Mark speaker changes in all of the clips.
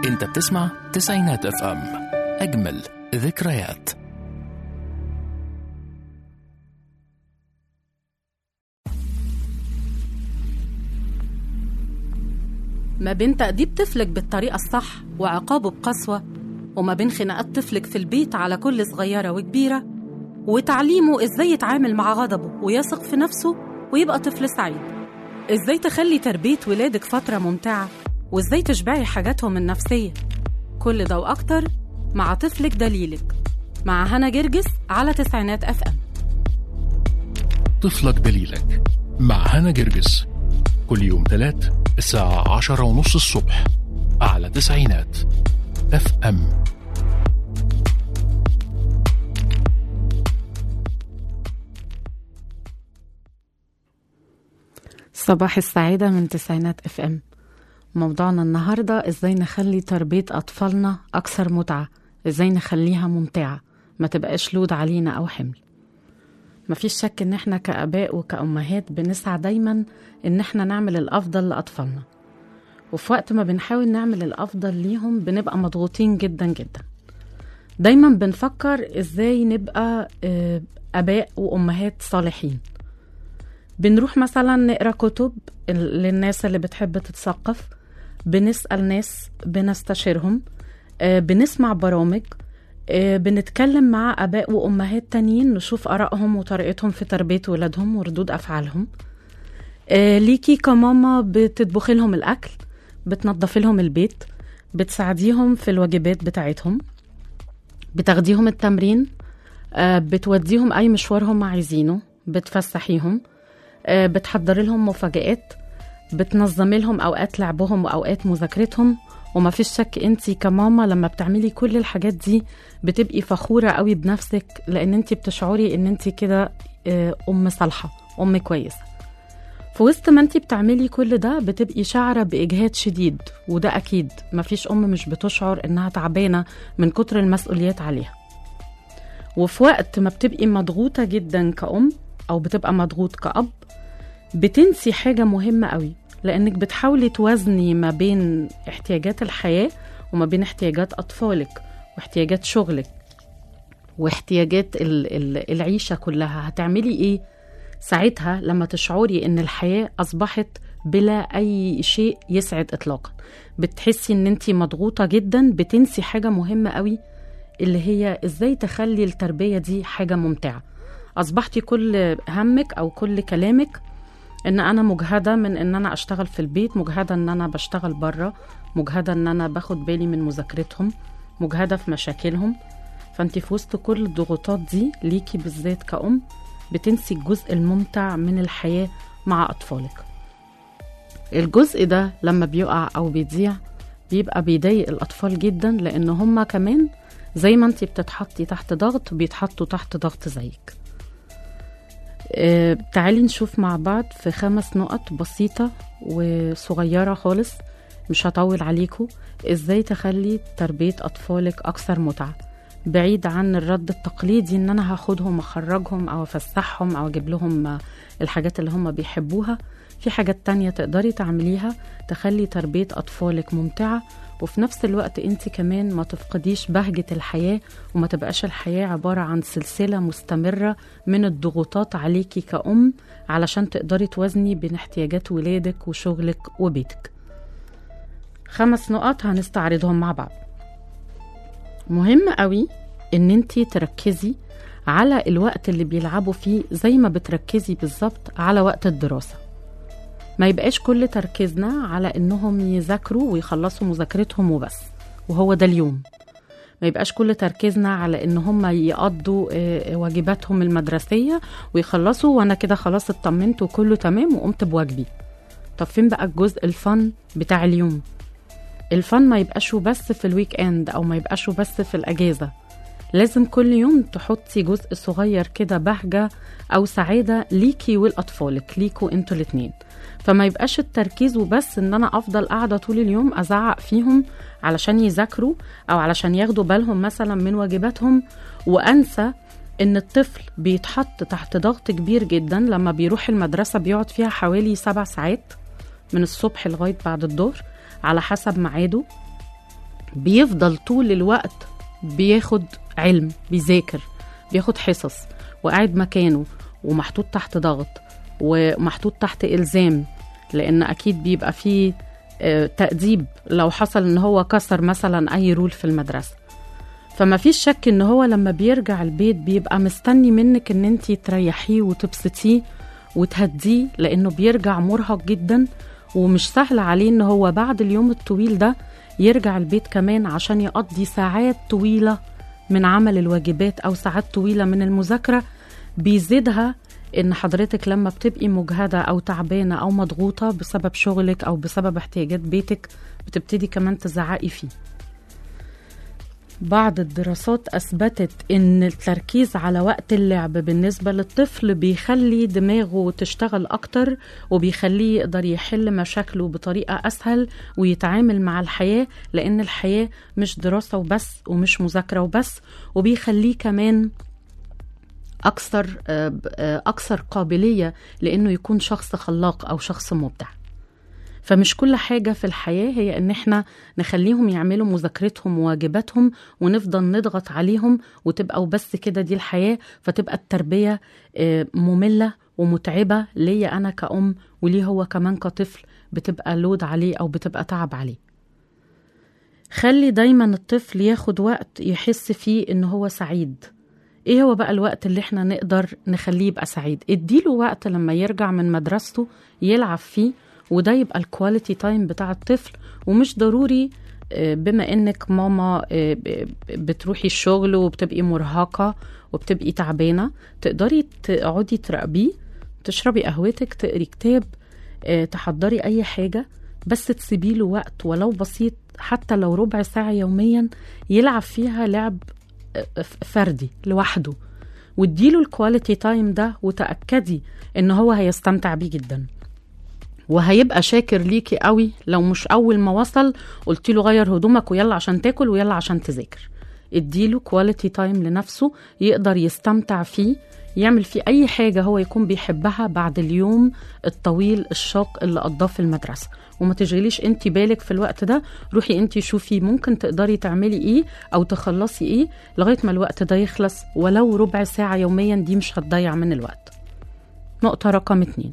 Speaker 1: انت بتسمع تسعينات اف ام اجمل ذكريات
Speaker 2: ما بين تأديب طفلك بالطريقة الصح وعقابه بقسوة وما بين خناقات طفلك في البيت على كل صغيرة وكبيرة وتعليمه إزاي يتعامل مع غضبه ويثق في نفسه ويبقى طفل سعيد إزاي تخلي تربية ولادك فترة ممتعة وإزاي تشبعي حاجاتهم النفسية كل ده وأكتر مع طفلك دليلك مع هنا جرجس على تسعينات أف أم
Speaker 1: طفلك دليلك مع هنا جرجس كل يوم تلات الساعة عشرة ونص الصبح على تسعينات اف ام
Speaker 2: صباح السعادة من تسعينات اف ام موضوعنا النهاردة ازاي نخلي تربية أطفالنا أكثر متعة ازاي نخليها ممتعة ما تبقاش لود علينا أو حمل مفيش شك ان احنا كآباء وكأمهات بنسعى دايما ان احنا نعمل الأفضل لأطفالنا وفي وقت ما بنحاول نعمل الأفضل ليهم بنبقى مضغوطين جدا جدا دايما بنفكر ازاي نبقى آه، آباء وأمهات صالحين بنروح مثلا نقرا كتب ال- للناس اللي بتحب تتثقف بنسأل ناس بنستشيرهم آه، بنسمع برامج آه، بنتكلم مع آباء وأمهات تانيين نشوف آرائهم وطريقتهم في تربية ولادهم وردود أفعالهم آه، ليكي كماما بتطبخي لهم الأكل بتنظفي لهم البيت بتساعديهم في الواجبات بتاعتهم بتاخديهم التمرين آه، بتوديهم أي مشوار هم عايزينه بتفسحيهم آه، بتحضري لهم مفاجآت بتنظمي لهم أوقات لعبهم وأوقات مذاكرتهم وما فيش شك انت كماما لما بتعملي كل الحاجات دي بتبقي فخورة قوي بنفسك لأن انت بتشعري ان انت كده آه، أم صالحة أم كويسة في وسط ما انت بتعملي كل ده بتبقي شعرة بإجهاد شديد وده أكيد مفيش أم مش بتشعر إنها تعبانة من كتر المسؤوليات عليها وفي وقت ما بتبقي مضغوطة جدا كأم أو بتبقى مضغوط كأب بتنسي حاجة مهمة قوي لأنك بتحاولي توازني ما بين احتياجات الحياة وما بين احتياجات أطفالك واحتياجات شغلك واحتياجات ال- ال- العيشة كلها هتعملي إيه ساعتها لما تشعري إن الحياة أصبحت بلا أي شيء يسعد إطلاقا بتحسي إن أنت مضغوطة جدا بتنسي حاجة مهمة قوي اللي هي إزاي تخلي التربية دي حاجة ممتعة أصبحتي كل همك أو كل كلامك ان انا مجهده من ان انا اشتغل في البيت مجهده ان انا بشتغل بره مجهده ان انا باخد بالي من مذاكرتهم مجهده في مشاكلهم فانت في وسط كل الضغوطات دي ليكي بالذات كأم بتنسي الجزء الممتع من الحياة مع أطفالك الجزء ده لما بيقع أو بيضيع بيبقى بيضايق الأطفال جدا لأن هما كمان زي ما انت بتتحطي تحت ضغط بيتحطوا تحت ضغط زيك آه، تعالي نشوف مع بعض في خمس نقط بسيطة وصغيرة خالص مش هطول عليكم ازاي تخلي تربية أطفالك أكثر متعة بعيد عن الرد التقليدي ان انا هاخدهم اخرجهم او افسحهم او اجيب لهم آه، الحاجات اللي هم بيحبوها في حاجات تانية تقدري تعمليها تخلي تربية أطفالك ممتعة وفي نفس الوقت انت كمان ما تفقديش بهجة الحياة وما تبقاش الحياة عبارة عن سلسلة مستمرة من الضغوطات عليكي كأم علشان تقدري توازني بين احتياجات ولادك وشغلك وبيتك خمس نقط هنستعرضهم مع بعض مهم قوي ان انت تركزي على الوقت اللي بيلعبوا فيه زي ما بتركزي بالظبط على وقت الدراسة ما يبقاش كل تركيزنا على انهم يذاكروا ويخلصوا مذاكرتهم وبس وهو ده اليوم ما يبقاش كل تركيزنا على ان هم يقضوا آه، واجباتهم المدرسية ويخلصوا وانا كده خلاص اطمنت وكله تمام وقمت بواجبي طب فين بقى الجزء الفن بتاع اليوم الفن ما يبقاش بس في الويك اند او ما يبقاش بس في الاجازة لازم كل يوم تحطي جزء صغير كده بهجة او سعادة ليكي ولأطفالك ليكوا انتوا الاتنين فما يبقاش التركيز وبس ان انا افضل قاعده طول اليوم ازعق فيهم علشان يذاكروا او علشان ياخدوا بالهم مثلا من واجباتهم وانسى ان الطفل بيتحط تحت ضغط كبير جدا لما بيروح المدرسه بيقعد فيها حوالي سبع ساعات من الصبح لغايه بعد الظهر على حسب ميعاده بيفضل طول الوقت بياخد علم بيذاكر بياخد حصص وقاعد مكانه ومحطوط تحت ضغط ومحطوط تحت إلزام لأن أكيد بيبقى فيه آه، تأديب لو حصل إن هو كسر مثلا أي رول في المدرسة فما فيش شك إن هو لما بيرجع البيت بيبقى مستني منك إن انتي تريحيه وتبسطيه وتهديه لأنه بيرجع مرهق جدا ومش سهل عليه إن هو بعد اليوم الطويل ده يرجع البيت كمان عشان يقضي ساعات طويلة من عمل الواجبات أو ساعات طويلة من المذاكرة بيزيدها إن حضرتك لما بتبقي مجهدة أو تعبانة أو مضغوطة بسبب شغلك أو بسبب احتياجات بيتك بتبتدي كمان تزعقي فيه بعض الدراسات أثبتت إن التركيز على وقت اللعب بالنسبة للطفل بيخلي دماغه تشتغل أكتر وبيخليه يقدر يحل مشاكله بطريقة أسهل ويتعامل مع الحياة لأن الحياة مش دراسة وبس ومش مذاكرة وبس وبيخليه كمان أكثر آه، آه، أكثر قابلية لأنه يكون شخص خلاق أو شخص مبدع فمش كل حاجة في الحياة هي إن إحنا نخليهم يعملوا مذاكرتهم وواجباتهم ونفضل نضغط عليهم وتبقى وبس كده دي الحياة فتبقى التربية آه، مملة ومتعبة ليا أنا كأم وليه هو كمان كطفل بتبقى لود عليه أو بتبقى تعب عليه خلي دايما الطفل ياخد وقت يحس فيه إن هو سعيد ايه هو بقى الوقت اللي احنا نقدر نخليه يبقى سعيد اديله وقت لما يرجع من مدرسته يلعب فيه وده يبقى الكواليتي تايم بتاع الطفل ومش ضروري آه، بما انك ماما آه، ب- بتروحي الشغل وبتبقي مرهقة وبتبقي تعبانة تقدري تقعدي تراقبيه تشربي قهوتك تقري كتاب آه، تحضري اي حاجة بس تسيبي له وقت ولو بسيط حتى لو ربع ساعة يوميا يلعب فيها لعب آه، ف- فردي لوحده واديله الكواليتي تايم ده وتأكدي ان هو هيستمتع بيه جدا وهيبقى شاكر ليكي قوي لو مش اول ما وصل قلت له غير هدومك ويلا عشان تاكل ويلا عشان تذاكر اديله كواليتي تايم لنفسه يقدر يستمتع فيه يعمل فيه اي حاجه هو يكون بيحبها بعد اليوم الطويل الشاق اللي قضاه في المدرسه وما تشغليش انت بالك في الوقت ده روحي انت شوفي ممكن تقدري تعملي ايه او تخلصي ايه لغايه ما الوقت ده يخلص ولو ربع ساعه يوميا دي مش هتضيع من الوقت نقطه رقم اتنين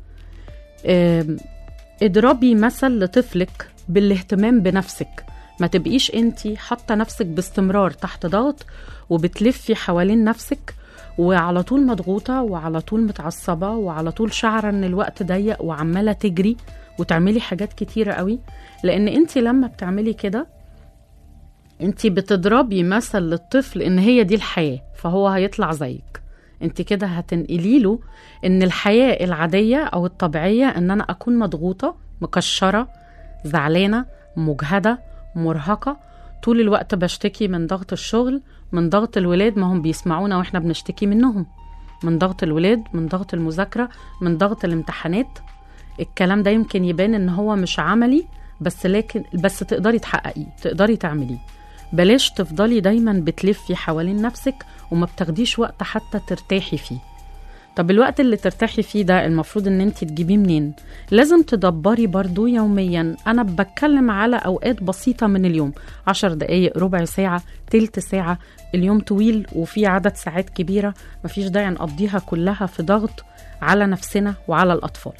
Speaker 2: آم، اضربي مثل لطفلك بالاهتمام بنفسك ما تبقيش انتي حاطه نفسك باستمرار تحت ضغط وبتلفي حوالين نفسك وعلى طول مضغوطه وعلى طول متعصبه وعلى طول شعره ان الوقت ضيق وعماله تجري وتعملي حاجات كتيره قوي لان انتي لما بتعملي كده انتي بتضربي مثل للطفل ان هي دي الحياه فهو هيطلع زيك انت كده هتنقلي له ان الحياه العاديه او الطبيعيه ان انا اكون مضغوطه مكشره زعلانه مجهده مرهقه طول الوقت بشتكي من ضغط الشغل من ضغط الولاد ما هم بيسمعونا واحنا بنشتكي منهم من ضغط الولاد من ضغط المذاكره من ضغط الامتحانات الكلام ده يمكن يبان ان هو مش عملي بس لكن بس تقدري تحققيه تقدري تعمليه بلاش تفضلي دايما بتلفي حوالين نفسك وما بتاخديش وقت حتى ترتاحي فيه طب الوقت اللي ترتاحي فيه ده المفروض ان انت تجيبيه منين لازم تدبري برضو يوميا انا بتكلم على اوقات بسيطة من اليوم عشر دقايق ربع ساعة تلت ساعة اليوم طويل وفي عدد ساعات كبيرة مفيش داعي نقضيها كلها في ضغط على نفسنا وعلى الأطفال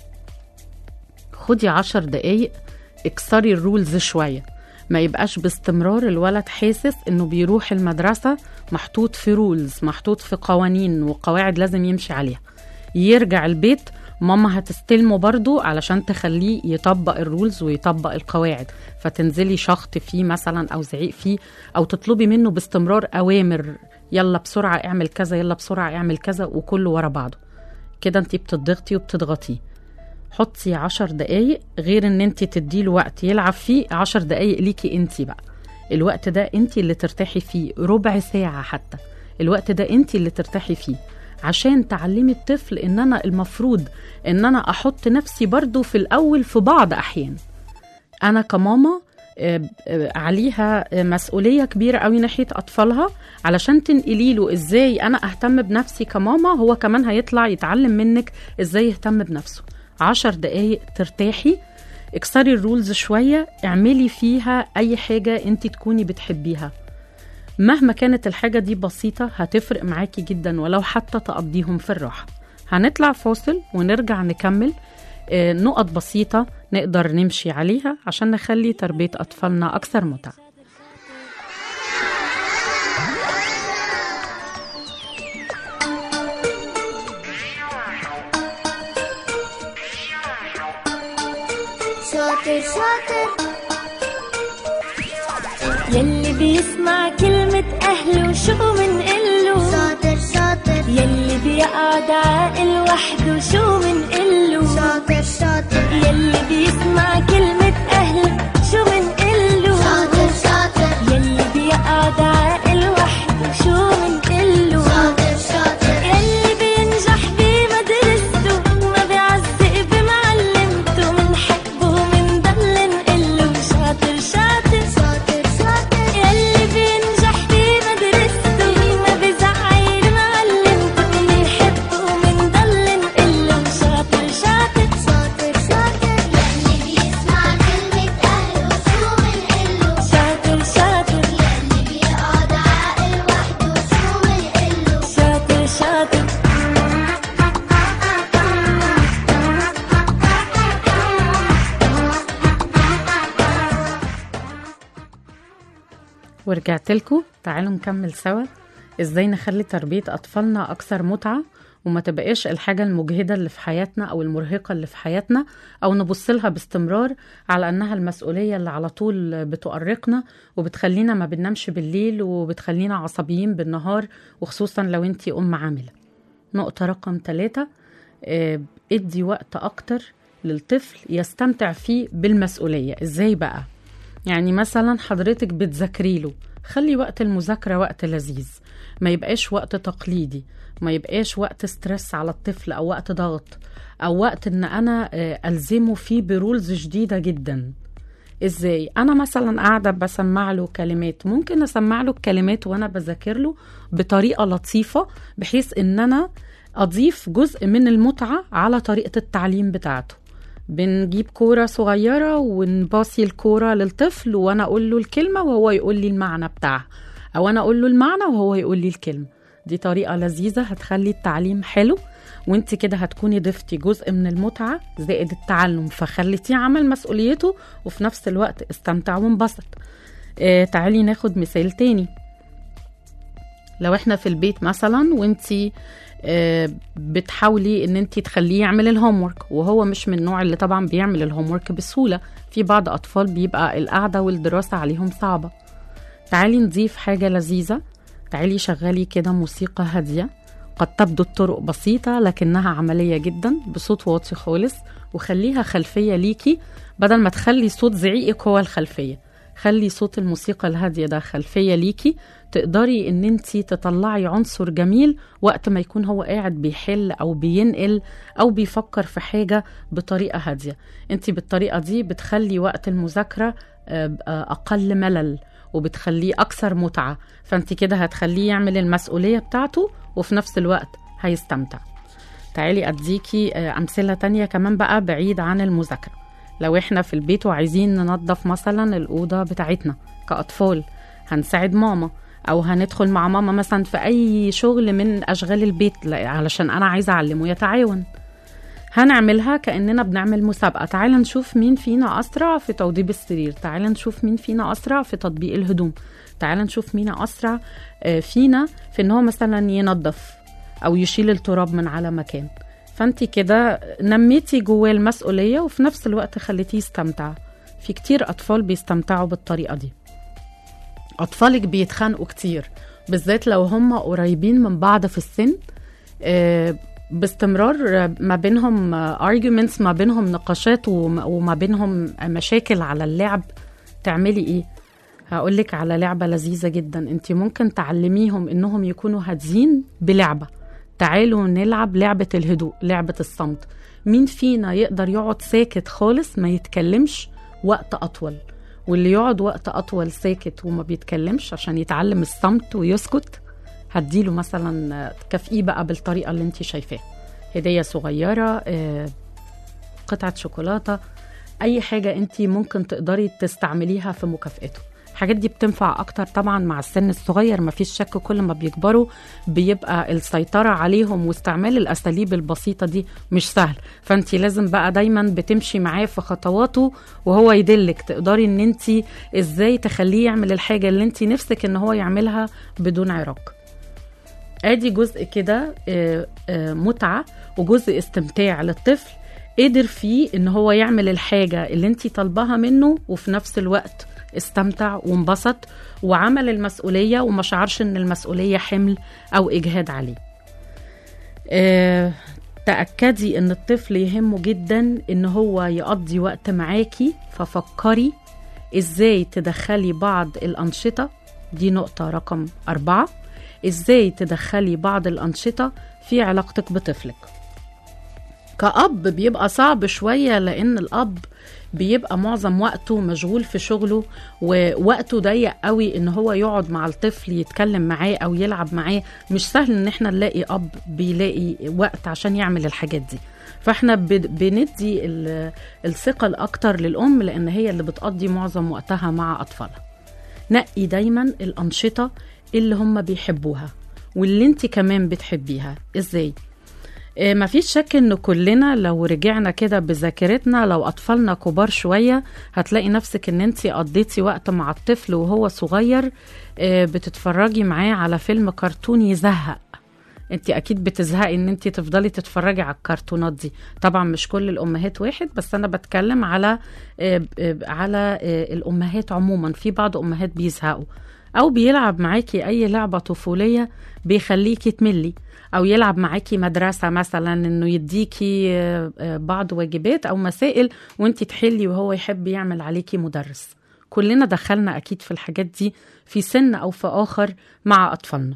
Speaker 2: خدي عشر دقايق اكسري الرولز شوية ما يبقاش باستمرار الولد حاسس انه بيروح المدرسة محطوط في رولز محطوط في قوانين وقواعد لازم يمشي عليها يرجع البيت ماما هتستلمه برضو علشان تخليه يطبق الرولز ويطبق القواعد فتنزلي شخط فيه مثلا او زعيق فيه او تطلبي منه باستمرار اوامر يلا بسرعة اعمل كذا يلا بسرعة اعمل كذا وكله ورا بعضه كده انت بتضغطي وبتضغطيه حطي عشر دقايق غير ان انت تديله وقت يلعب فيه عشر دقايق ليكي انت بقى الوقت ده انت اللي ترتاحي فيه ربع ساعة حتى الوقت ده انت اللي ترتاحي فيه عشان تعلمي الطفل ان انا المفروض ان انا احط نفسي برضو في الاول في بعض احيان انا كماما آه، آه، عليها آه، مسؤولية كبيرة قوي ناحية أطفالها علشان تنقلي له إزاي أنا أهتم بنفسي كماما هو كمان هيطلع يتعلم منك إزاي يهتم بنفسه عشر دقايق ترتاحي اكسري الرولز شوية اعملي فيها أي حاجة انت تكوني بتحبيها مهما كانت الحاجة دي بسيطة هتفرق معاكي جدا ولو حتى تقضيهم في الراحة هنطلع فاصل ونرجع نكمل آه، نقط بسيطة نقدر نمشي عليها عشان نخلي تربية أطفالنا أكثر متعة
Speaker 3: شاطر شاطر
Speaker 4: يلي بيسمع كلمة أهله وشو منقله
Speaker 3: شاطر شاطر
Speaker 4: يلي بيقعد عاقل وحده شو منقله
Speaker 3: شاطر شاطر
Speaker 4: يلي بيسمع كلمة أهله شو منقله
Speaker 3: شاطر شاطر
Speaker 4: يلي بيقعد عاقل وحده شو منقله
Speaker 3: شاطر شاطر
Speaker 4: يلي بينجح بمدرسته ما بيعزق بمعلمته منحبه ومنضل نقله شاطر شاطر
Speaker 3: شاطر شاطر
Speaker 4: يلي بينجح بمدرسته ما بزعل معلمته منحبه ومنضل نقله شاطر شاطر
Speaker 3: شاطر شاطر يلي بيسمع كلمة أهله شو منقله
Speaker 4: شاطر شاطر
Speaker 3: يلي بيقعد عاقل وحده شو منقله
Speaker 4: شاطر شاطر
Speaker 2: ورجعت لكم تعالوا نكمل سوا ازاي نخلي تربية أطفالنا أكثر متعة وما تبقاش الحاجة المجهدة اللي في حياتنا أو المرهقة اللي في حياتنا أو نبص لها باستمرار على أنها المسؤولية اللي على طول بتؤرقنا وبتخلينا ما بننامش بالليل وبتخلينا عصبيين بالنهار وخصوصا لو انتي أم عاملة نقطة رقم ثلاثة آه، ادي وقت أكتر للطفل يستمتع فيه بالمسؤولية ازاي بقى؟ يعني مثلا حضرتك بتذاكري له خلي وقت المذاكرة وقت لذيذ ما يبقاش وقت تقليدي ما يبقاش وقت ستريس على الطفل أو وقت ضغط أو وقت إن أنا آه، ألزمه فيه برولز جديدة جدا ازاي انا مثلا قاعده بسمع له كلمات ممكن اسمع له الكلمات وانا بذاكر له بطريقه لطيفه بحيث ان انا اضيف جزء من المتعه على طريقه التعليم بتاعته بنجيب كوره صغيره ونباصي الكوره للطفل وانا اقول له الكلمه وهو يقول لي المعنى بتاعها او انا اقول له المعنى وهو يقول لي الكلمه دي طريقه لذيذه هتخلي التعليم حلو وانت كده هتكوني ضفتي جزء من المتعة زائد التعلم فخليتيه عمل مسؤوليته وفي نفس الوقت استمتع وانبسط اه تعالي ناخد مثال تاني لو احنا في البيت مثلا وانتي اه بتحاولي ان انتي تخليه يعمل الهومورك وهو مش من النوع اللي طبعا بيعمل الهومورك بسهولة في بعض اطفال بيبقى القعدة والدراسة عليهم صعبة تعالي نضيف حاجة لذيذة تعالي شغلي كده موسيقى هادية قد تبدو الطرق بسيطة لكنها عملية جدا بصوت واطي خالص وخليها خلفية ليكي بدل ما تخلي صوت زعيقك هو الخلفية خلي صوت الموسيقى الهادية ده خلفية ليكي تقدري ان انتي تطلعي عنصر جميل وقت ما يكون هو قاعد بيحل او بينقل او بيفكر في حاجة بطريقة هادية انتي بالطريقة دي بتخلي وقت المذاكرة آه، آه، اقل ملل وبتخليه اكثر متعة فانت كده هتخليه يعمل المسؤولية بتاعته وفي نفس الوقت هيستمتع تعالي اديكي آه، امثله تانية كمان بقى بعيد عن المذاكره لو احنا في البيت وعايزين ننظف مثلا الاوضه بتاعتنا كاطفال هنساعد ماما او هندخل مع ماما مثلا في اي شغل من اشغال البيت لا- علشان انا عايزه اعلمه يتعاون هنعملها كاننا بنعمل مسابقه تعال نشوف مين فينا اسرع في توضيب السرير تعال نشوف مين فينا اسرع في تطبيق الهدوم تعال نشوف مين اسرع آه، فينا في ان هو مثلا ينظف او يشيل التراب من على مكان فانت كده نميتي جواه المسؤوليه وفي نفس الوقت خليتيه يستمتع في كتير اطفال بيستمتعوا بالطريقه دي اطفالك بيتخانقوا كتير بالذات لو هم قريبين من بعض في السن آه، باستمرار آه، ما بينهم arguments ما بينهم نقاشات وما وما بينهم مشاكل على اللعب تعملي ايه هقولك على لعبة لذيذة جدا انت ممكن تعلميهم انهم يكونوا هادين بلعبة تعالوا نلعب لعبة الهدوء لعبة الصمت مين فينا يقدر يقعد ساكت خالص ما يتكلمش وقت أطول واللي يقعد وقت أطول ساكت وما بيتكلمش عشان يتعلم الصمت ويسكت هديله مثلا آه، تكافئيه بقى بالطريقة اللي انت شايفاها هدية صغيرة آه، قطعة شوكولاتة اي حاجه انت ممكن تقدري تستعمليها في مكافئته الحاجات دي بتنفع اكتر طبعا مع السن الصغير مفيش شك كل ما بيكبروا بيبقى السيطره عليهم واستعمال الاساليب البسيطه دي مش سهل فانت لازم بقى دايما بتمشي معاه في خطواته وهو يدلك تقدري ان انت ازاي تخليه يعمل الحاجه اللي انت نفسك ان هو يعملها بدون عراق ادي جزء كده آه، آه، متعه وجزء استمتاع للطفل قدر فيه ان هو يعمل الحاجه اللي انت طالباها منه وفي نفس الوقت استمتع وانبسط وعمل المسؤوليه وما شعرش ان المسؤوليه حمل او اجهاد عليه آه، تأكدي ان الطفل يهمه جدا ان هو يقضي وقت معاكي ففكري ازاي تدخلي بعض الأنشطة دي نقطة رقم أربعة ازاي تدخلي بعض الأنشطة في علاقتك بطفلك كأب بيبقى صعب شوية لأن الأب بيبقى معظم وقته مشغول في شغله ووقته ضيق قوي ان هو يقعد مع الطفل يتكلم معاه او يلعب معاه مش سهل ان احنا نلاقي اب بيلاقي وقت عشان يعمل الحاجات دي فاحنا ب- بندي ال- الثقة الاكتر للام لان هي اللي بتقضي معظم وقتها مع اطفالها نقي دايما الانشطة اللي هم بيحبوها واللي انت كمان بتحبيها ازاي آه، مفيش شك ان كلنا لو رجعنا كده بذاكرتنا لو اطفالنا كبار شويه هتلاقي نفسك ان انت قضيتي وقت مع الطفل وهو صغير آه، بتتفرجي معاه على فيلم كرتون يزهق انت اكيد بتزهقي ان انت تفضلي تتفرجي على الكرتونات دي طبعا مش كل الامهات واحد بس انا بتكلم على آه، آه، على آه، الامهات عموما في بعض امهات بيزهقوا او بيلعب معاكي اي لعبه طفوليه بيخليكي تملي او يلعب معاكي مدرسه مثلا انه يديكي آه، آه، بعض واجبات او مسائل وانت تحلي وهو يحب يعمل عليكي مدرس كلنا دخلنا اكيد في الحاجات دي في سن او في اخر مع اطفالنا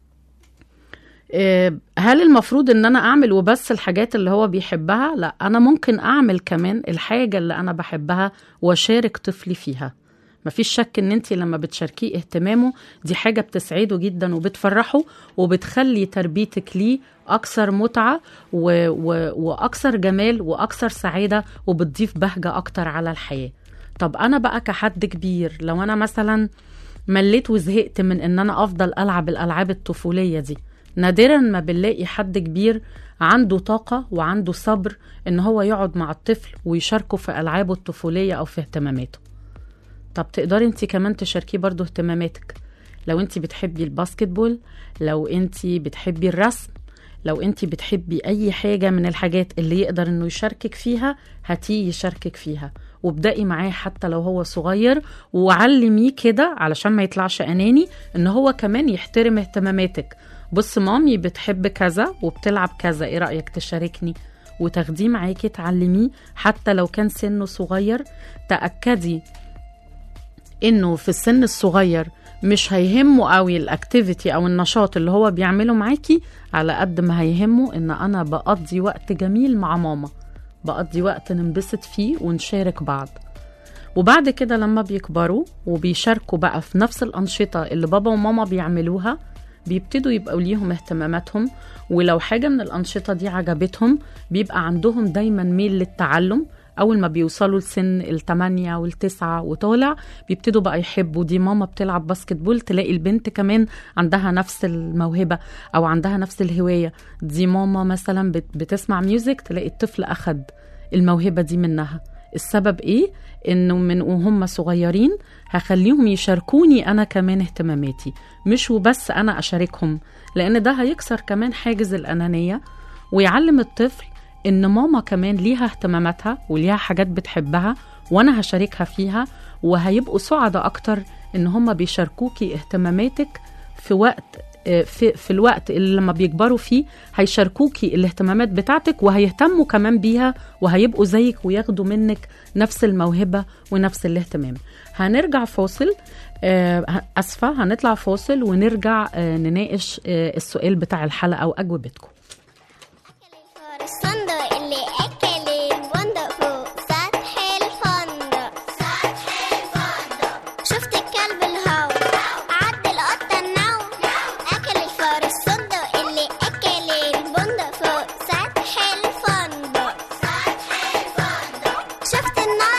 Speaker 2: آه، هل المفروض ان انا اعمل وبس الحاجات اللي هو بيحبها لا انا ممكن اعمل كمان الحاجه اللي انا بحبها واشارك طفلي فيها مفيش شك ان انت لما بتشاركيه اهتمامه دي حاجه بتسعده جدا وبتفرحه وبتخلي تربيتك ليه اكثر متعه و... و... واكثر جمال واكثر سعاده وبتضيف بهجه اكتر على الحياه طب انا بقى كحد كبير لو انا مثلا مليت وزهقت من ان انا افضل العب الالعاب الطفوليه دي نادرا ما بنلاقي حد كبير عنده طاقه وعنده صبر ان هو يقعد مع الطفل ويشاركه في العابه الطفوليه او في اهتماماته طب تقدري انت كمان تشاركيه برضو اهتماماتك لو انت بتحبي الباسكت بول لو انت بتحبي الرسم لو انت بتحبي اي حاجة من الحاجات اللي يقدر انه يشاركك فيها هاتيه يشاركك فيها وابدأي معاه حتى لو هو صغير وعلميه كده علشان ما يطلعش اناني ان هو كمان يحترم اهتماماتك بص مامي بتحب كذا وبتلعب كذا ايه رأيك تشاركني وتاخديه معاكي تعلميه حتى لو كان سنه صغير تأكدي انه في السن الصغير مش هيهمه قوي الاكتيفيتي او النشاط اللي هو بيعمله معاكي على قد ما هيهمه ان انا بقضي وقت جميل مع ماما بقضي وقت ننبسط فيه ونشارك بعض وبعد كده لما بيكبروا وبيشاركوا بقى في نفس الأنشطة اللي بابا وماما بيعملوها بيبتدوا يبقوا ليهم اهتماماتهم ولو حاجة من الأنشطة دي عجبتهم بيبقى عندهم دايما ميل للتعلم أول ما بيوصلوا لسن التمانية والتسعة وطالع بيبتدوا بقى يحبوا دي ماما بتلعب باسكت بول تلاقي البنت كمان عندها نفس الموهبة أو عندها نفس الهواية دي ماما مثلا بت- بتسمع ميوزك تلاقي الطفل أخد الموهبة دي منها السبب ايه انه من وهم صغيرين هخليهم يشاركوني انا كمان اهتماماتي مش وبس انا اشاركهم لان ده هيكسر كمان حاجز الانانيه ويعلم الطفل ان ماما كمان ليها اهتماماتها وليها حاجات بتحبها وانا هشاركها فيها وهيبقوا سعداء اكتر ان هم بيشاركوكي اهتماماتك في وقت آه، في, في الوقت اللي لما بيكبروا فيه هيشاركوكي الاهتمامات بتاعتك وهيهتموا كمان بيها وهيبقوا زيك وياخدوا منك نفس الموهبة ونفس الاهتمام هنرجع فاصل آه، أسفة هنطلع فاصل ونرجع آه، نناقش آه، السؤال بتاع الحلقة وأجوبتكم
Speaker 3: الصندوق اللي أكل البندق فوق سطح الفندق سطح الفندق شفت الكلب الهو عد القطة النوم أكل الفار الصندوق اللي أكل البندق فوق سطح الفندق سطح الفندق شفت النار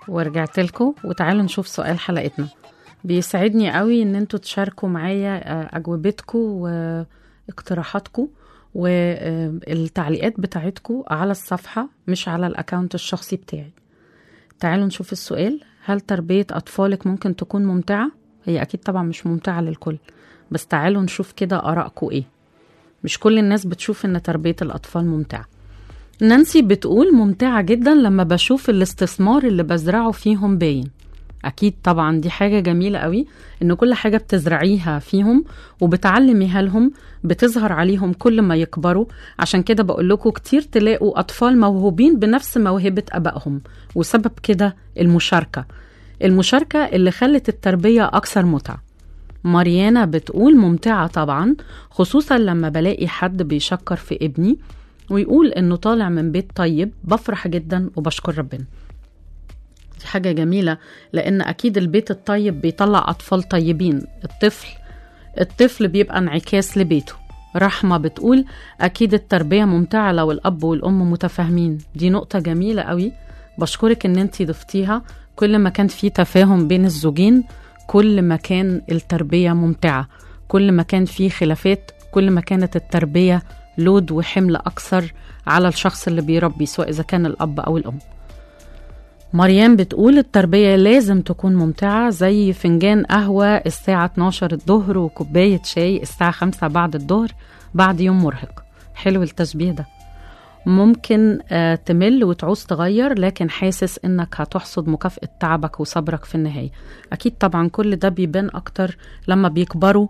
Speaker 2: ورجعت لكم وتعالوا نشوف سؤال حلقتنا بيسعدني قوي ان انتوا تشاركوا معايا آه، اجوبتكم واقتراحاتكم والتعليقات بتاعتكم على الصفحة مش على الاكاونت الشخصي بتاعي تعالوا نشوف السؤال هل تربية أطفالك ممكن تكون ممتعة؟ هي أكيد طبعا مش ممتعة للكل بس تعالوا نشوف كده آرائكم إيه مش كل الناس بتشوف إن تربية الأطفال ممتعة نانسي بتقول ممتعة جدا لما بشوف الاستثمار اللي بزرعه فيهم باين أكيد طبعا دي حاجة جميلة قوي إن كل حاجة بتزرعيها فيهم وبتعلميها لهم بتظهر عليهم كل ما يكبروا عشان كده بقول لكم كتير تلاقوا أطفال موهوبين بنفس موهبة أبائهم وسبب كده المشاركة المشاركة اللي خلت التربية أكثر متعة ماريانا بتقول ممتعة طبعا خصوصا لما بلاقي حد بيشكر في ابني ويقول انه طالع من بيت طيب بفرح جدا وبشكر ربنا دي حاجة جميلة لأن أكيد البيت الطيب بيطلع أطفال طيبين الطفل الطفل بيبقى انعكاس لبيته رحمة بتقول أكيد التربية ممتعة لو الأب والأم متفاهمين دي نقطة جميلة قوي بشكرك إن انتي ضفتيها كل ما كان في تفاهم بين الزوجين كل ما كان التربية ممتعة كل ما كان في خلافات كل ما كانت التربية لود وحمل أكثر على الشخص اللي بيربي سواء إذا كان الأب أو الأم مريم بتقول التربية لازم تكون ممتعة زي فنجان قهوة الساعة 12 الظهر وكوباية شاي الساعة 5 بعد الظهر بعد يوم مرهق حلو التشبيه ده ممكن آه، تمل وتعوز تغير لكن حاسس انك هتحصد مكافأة تعبك وصبرك في النهاية اكيد طبعا كل ده بيبان اكتر لما بيكبروا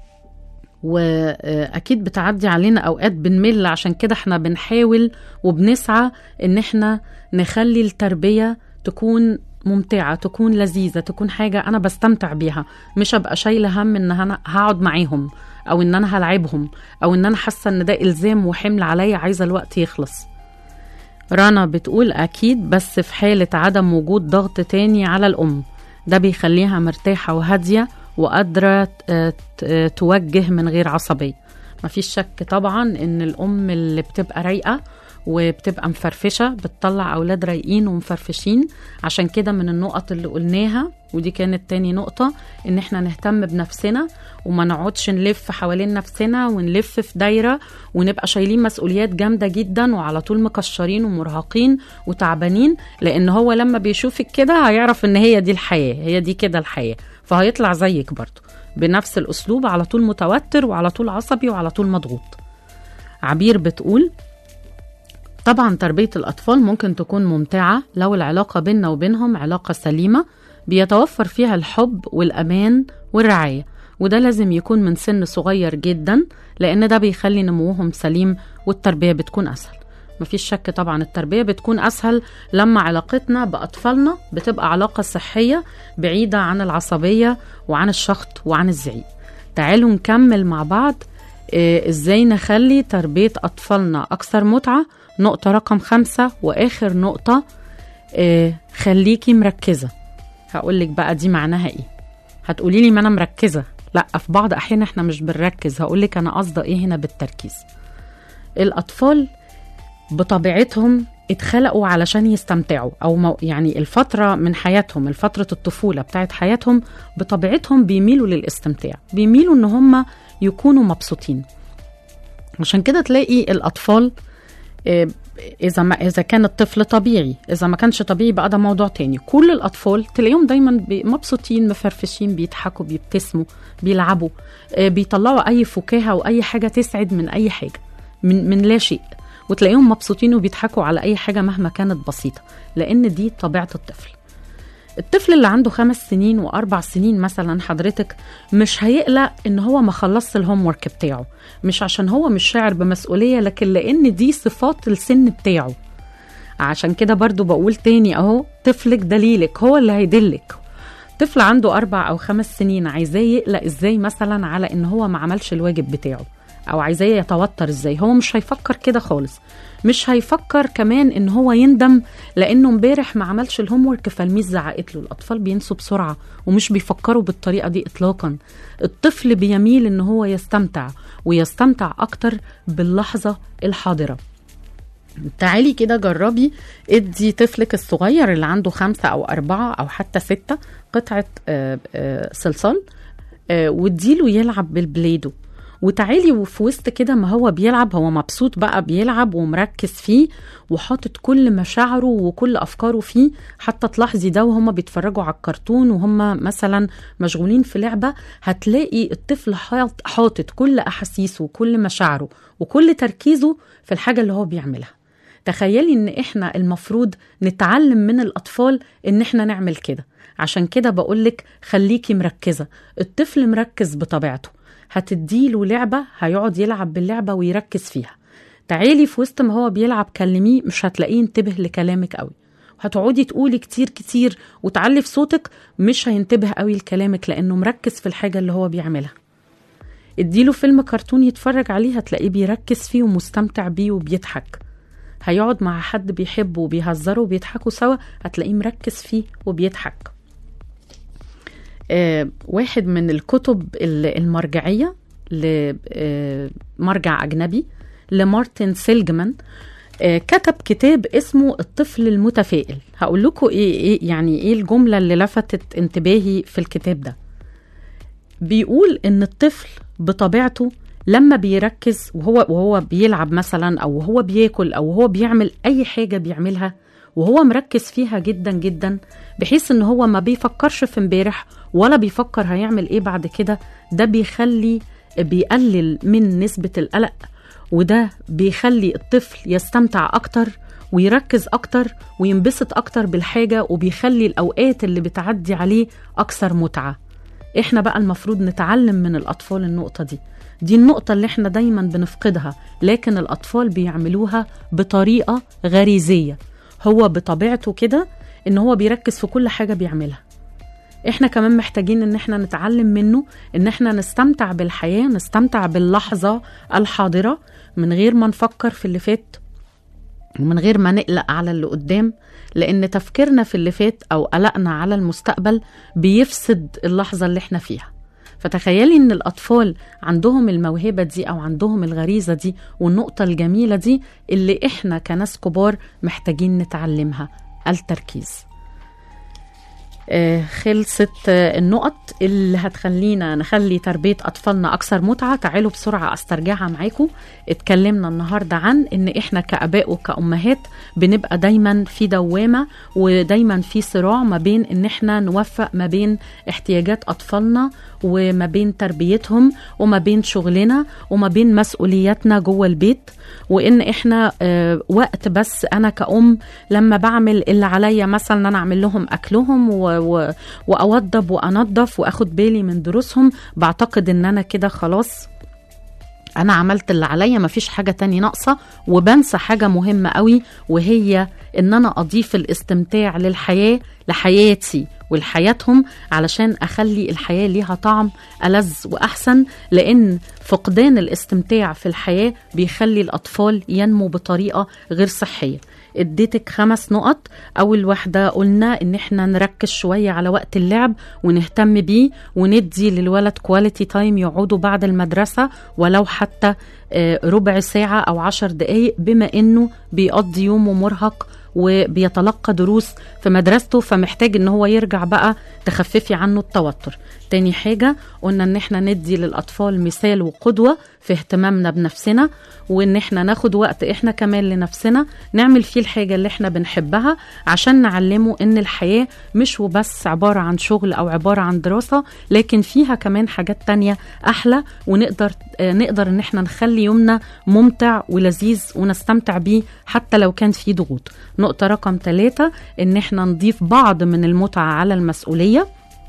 Speaker 2: واكيد بتعدي علينا اوقات بنمل عشان كده احنا بنحاول وبنسعى ان احنا نخلي التربيه تكون ممتعه تكون لذيذه تكون حاجه انا بستمتع بيها مش ابقى شايله هم ان انا هقعد معاهم او ان انا هلعبهم او ان انا حاسه ان ده الزام وحمل عليا عايزه الوقت يخلص رنا بتقول أكيد بس في حالة عدم وجود ضغط تاني على الأم ده بيخليها مرتاحة وهادية وقادرة ت- ت- توجه من غير عصبية مفيش شك طبعا إن الأم اللي بتبقى رايقة وبتبقى مفرفشة بتطلع أولاد رايقين ومفرفشين عشان كده من النقط اللي قلناها ودي كانت تاني نقطة إن إحنا نهتم بنفسنا وما نقعدش نلف حوالين نفسنا ونلف في دايرة ونبقى شايلين مسؤوليات جامدة جدا وعلى طول مكشرين ومرهقين وتعبانين لأن هو لما بيشوفك كده هيعرف إن هي دي الحياة هي دي كده الحياة فهيطلع زيك برضه بنفس الأسلوب على طول متوتر وعلى طول عصبي وعلى طول مضغوط عبير بتقول طبعا تربية الأطفال ممكن تكون ممتعة لو العلاقة بيننا وبينهم علاقة سليمة بيتوفر فيها الحب والأمان والرعاية وده لازم يكون من سن صغير جدا لأن ده بيخلي نموهم سليم والتربية بتكون أسهل مفيش شك طبعا التربية بتكون أسهل لما علاقتنا بأطفالنا بتبقى علاقة صحية بعيدة عن العصبية وعن الشخط وعن الزعيق تعالوا نكمل مع بعض آه، ازاي نخلي تربية أطفالنا أكثر متعة نقطة رقم خمسة وآخر نقطة آه، خليكي مركزة هقولك بقى دي معناها ايه هتقولي لي ما انا مركزة لا في بعض احيان احنا مش بنركز هقولك انا قصده ايه هنا بالتركيز الاطفال بطبيعتهم اتخلقوا علشان يستمتعوا او مو يعني الفتره من حياتهم الفتره الطفوله بتاعت حياتهم بطبيعتهم بيميلوا للاستمتاع بيميلوا ان هم يكونوا مبسوطين عشان كده تلاقي الاطفال آه، اذا ما اذا كان الطفل طبيعي اذا ما كانش طبيعي بقى ده موضوع تاني كل الاطفال تلاقيهم دايما بي- مبسوطين مفرفشين بيضحكوا بيبتسموا بيلعبوا آه، بيطلعوا اي فكاهه واي حاجه تسعد من اي حاجه من من لا شيء وتلاقيهم مبسوطين وبيضحكوا على اي حاجه مهما كانت بسيطه لان دي طبيعه الطفل الطفل اللي عنده خمس سنين واربع سنين مثلا حضرتك مش هيقلق ان هو ما خلصش الهوم ورك بتاعه مش عشان هو مش شاعر بمسؤوليه لكن لان دي صفات السن بتاعه عشان كده برضو بقول تاني اهو طفلك دليلك هو اللي هيدلك طفل عنده اربع او خمس سنين عايزاه يقلق ازاي مثلا على ان هو ما عملش الواجب بتاعه او عايزاه يتوتر ازاي هو مش هيفكر كده خالص مش هيفكر كمان ان هو يندم لانه امبارح ما عملش الهوم ورك فالميس زعقت له الاطفال بينسوا بسرعه ومش بيفكروا بالطريقه دي اطلاقا الطفل بيميل ان هو يستمتع ويستمتع اكتر باللحظه الحاضره تعالي كده جربي ادي طفلك الصغير اللي عنده خمسة أو أربعة أو حتى ستة قطعة آه، آه، صلصال آه، واديله يلعب بالبليدو وتعالي وفي وسط كده ما هو بيلعب هو مبسوط بقى بيلعب ومركز فيه وحاطط كل مشاعره وكل افكاره فيه حتى تلاحظي ده وهم بيتفرجوا على الكرتون وهم مثلا مشغولين في لعبه هتلاقي الطفل حاط- حاطط كل احاسيسه وكل مشاعره وكل تركيزه في الحاجه اللي هو بيعملها تخيلي ان احنا المفروض نتعلم من الاطفال ان احنا نعمل كده عشان كده بقولك خليكي مركزة الطفل مركز بطبيعته هتديله لعبة هيقعد يلعب باللعبة ويركز فيها تعالي في وسط ما هو بيلعب كلميه مش هتلاقيه ينتبه لكلامك قوي هتقعدي تقولي كتير كتير وتعلي في صوتك مش هينتبه قوي لكلامك لانه مركز في الحاجة اللي هو بيعملها اديله فيلم كرتون يتفرج عليه هتلاقيه بيركز فيه ومستمتع بيه وبيضحك هيقعد مع حد بيحبه وبيهزروا وبيضحكوا سوا هتلاقيه مركز فيه وبيضحك آه واحد من الكتب ال- المرجعية لمرجع أجنبي لمارتن سيلجمان آه كتب كتاب اسمه الطفل المتفائل هقول لكم إيه, إيه يعني إيه الجملة اللي لفتت انتباهي في الكتاب ده بيقول ان الطفل بطبيعته لما بيركز وهو وهو بيلعب مثلا او وهو بياكل او وهو بيعمل اي حاجه بيعملها وهو مركز فيها جدا جدا بحيث ان هو ما بيفكرش في امبارح ولا بيفكر هيعمل ايه بعد كده ده بيخلي بيقلل من نسبه القلق وده بيخلي الطفل يستمتع اكتر ويركز اكتر وينبسط اكتر بالحاجه وبيخلي الاوقات اللي بتعدي عليه اكثر متعه احنا بقى المفروض نتعلم من الاطفال النقطه دي دي النقطه اللي احنا دايما بنفقدها لكن الاطفال بيعملوها بطريقه غريزيه هو بطبيعته كده ان هو بيركز في كل حاجه بيعملها احنا كمان محتاجين ان احنا نتعلم منه ان احنا نستمتع بالحياه نستمتع باللحظه الحاضره من غير ما نفكر في اللي فات ومن غير ما نقلق على اللي قدام لان تفكيرنا في اللي فات او قلقنا على المستقبل بيفسد اللحظه اللي احنا فيها فتخيلي ان الاطفال عندهم الموهبه دي او عندهم الغريزه دي والنقطه الجميله دي اللي احنا كناس كبار محتاجين نتعلمها التركيز آه، خلصت آه، النقط اللي هتخلينا نخلي تربية أطفالنا أكثر متعة تعالوا بسرعة أسترجعها معاكم اتكلمنا النهاردة عن إن إحنا كأباء وكأمهات بنبقى دايما في دوامة ودايما في صراع ما بين إن إحنا نوفق ما بين احتياجات أطفالنا وما بين تربيتهم وما بين شغلنا وما بين مسؤولياتنا جوه البيت وإن إحنا آه، وقت بس أنا كأم لما بعمل اللي عليا مثلا إن أنا أعمل لهم أكلهم و و واوضب وانضف واخد بالي من دروسهم بعتقد ان انا كده خلاص انا عملت اللي عليا مفيش حاجه تاني ناقصه وبنسى حاجه مهمه قوي وهي ان انا اضيف الاستمتاع للحياه لحياتي ولحياتهم علشان اخلي الحياه ليها طعم ألذ واحسن لان فقدان الاستمتاع في الحياه بيخلي الاطفال ينمو بطريقه غير صحيه اديتك خمس نقط اول واحده قلنا ان احنا نركز شويه على وقت اللعب ونهتم بيه وندي للولد كواليتي تايم يقعدوا بعد المدرسه ولو حتى آه، ربع ساعه او عشر دقايق بما انه بيقضي يومه مرهق وبيتلقى دروس في مدرسته فمحتاج ان هو يرجع بقى تخففي عنه التوتر تاني حاجة قلنا ان احنا ندي للاطفال مثال وقدوة في اهتمامنا بنفسنا وان احنا ناخد وقت احنا كمان لنفسنا نعمل فيه الحاجة اللي احنا بنحبها عشان نعلمه ان الحياة مش وبس عبارة عن شغل او عبارة عن دراسة لكن فيها كمان حاجات تانية احلى ونقدر آه، نقدر ان احنا نخلي يومنا ممتع ولذيذ ونستمتع بيه حتى لو كان فيه ضغوط نقطة رقم ثلاثة ان احنا نضيف بعض من المتعة على المسؤولية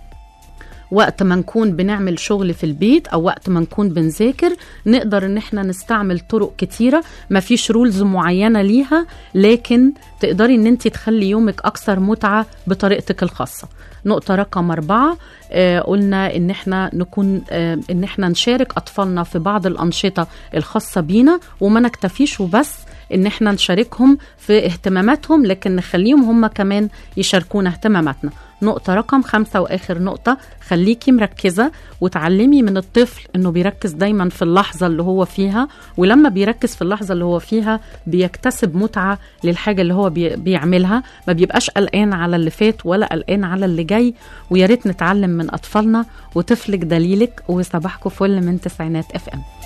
Speaker 2: وقت ما نكون بنعمل شغل في البيت او وقت ما نكون بنذاكر نقدر ان احنا نستعمل طرق كتيره مفيش رولز معينه ليها لكن تقدري ان انت تخلي يومك اكثر متعه بطريقتك الخاصه نقطه رقم أربعة آه قلنا ان احنا نكون آه ان احنا نشارك اطفالنا في بعض الانشطه الخاصه بينا وما نكتفيش وبس ان احنا نشاركهم في اهتماماتهم لكن نخليهم هم كمان يشاركونا اهتماماتنا نقطة رقم خمسة وآخر نقطة خليكي مركزة وتعلمي من الطفل إنه بيركز دايما في اللحظة اللي هو فيها ولما بيركز في اللحظة اللي هو فيها بيكتسب متعة للحاجة اللي هو بي بيعملها ما بيبقاش قلقان على اللي فات ولا قلقان على اللي جاي ويا ريت نتعلم من أطفالنا وطفلك دليلك وصباحكم فل من تسعينات اف ام